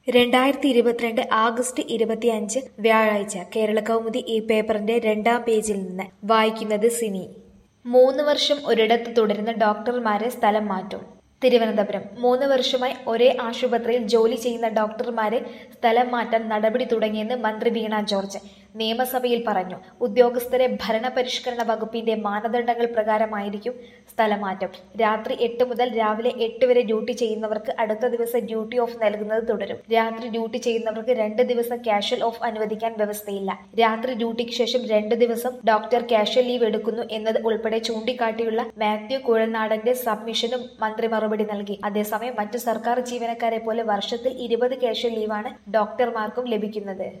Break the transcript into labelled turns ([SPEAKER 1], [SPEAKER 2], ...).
[SPEAKER 1] രണ്ടായിരത്തി ഇരുപത്തിരണ്ട് ആഗസ്റ്റ് ഇരുപത്തിയഞ്ച് വ്യാഴാഴ്ച കേരളകൗമുദി ഈ പേപ്പറിന്റെ രണ്ടാം പേജിൽ നിന്ന് വായിക്കുന്നത് സിനി മൂന്ന് വർഷം ഒരിടത്ത് തുടരുന്ന ഡോക്ടർമാരെ സ്ഥലം മാറ്റും തിരുവനന്തപുരം മൂന്ന് വർഷമായി ഒരേ ആശുപത്രിയിൽ ജോലി ചെയ്യുന്ന ഡോക്ടർമാരെ സ്ഥലം മാറ്റാൻ നടപടി തുടങ്ങിയെന്ന് മന്ത്രി വീണ ജോർജ് നിയമസഭയിൽ പറഞ്ഞു ഉദ്യോഗസ്ഥരെ ഭരണപരിഷ്കരണ വകുപ്പിന്റെ മാനദണ്ഡങ്ങൾ പ്രകാരമായിരിക്കും സ്ഥലമാറ്റം രാത്രി എട്ട് മുതൽ രാവിലെ എട്ട് വരെ ഡ്യൂട്ടി ചെയ്യുന്നവർക്ക് അടുത്ത ദിവസം ഡ്യൂട്ടി ഓഫ് നൽകുന്നത് തുടരും രാത്രി ഡ്യൂട്ടി ചെയ്യുന്നവർക്ക് രണ്ട് ദിവസം കാഷ്വൽ ഓഫ് അനുവദിക്കാൻ വ്യവസ്ഥയില്ല രാത്രി ഡ്യൂട്ടിക്ക് ശേഷം രണ്ട് ദിവസം ഡോക്ടർ കാഷ്വൽ ലീവ് എടുക്കുന്നു എന്നത് ഉൾപ്പെടെ ചൂണ്ടിക്കാട്ടിയുള്ള മാത്യു കുഴൽനാടന്റെ സബ്മിഷനും മന്ത്രി മറുപടി നൽകി അതേസമയം മറ്റു സർക്കാർ ജീവനക്കാരെ പോലെ വർഷത്തിൽ ഇരുപത് കാഷ്വൽ ലീവാണ് ഡോക്ടർമാർക്കും ലഭിക്കുന്നത്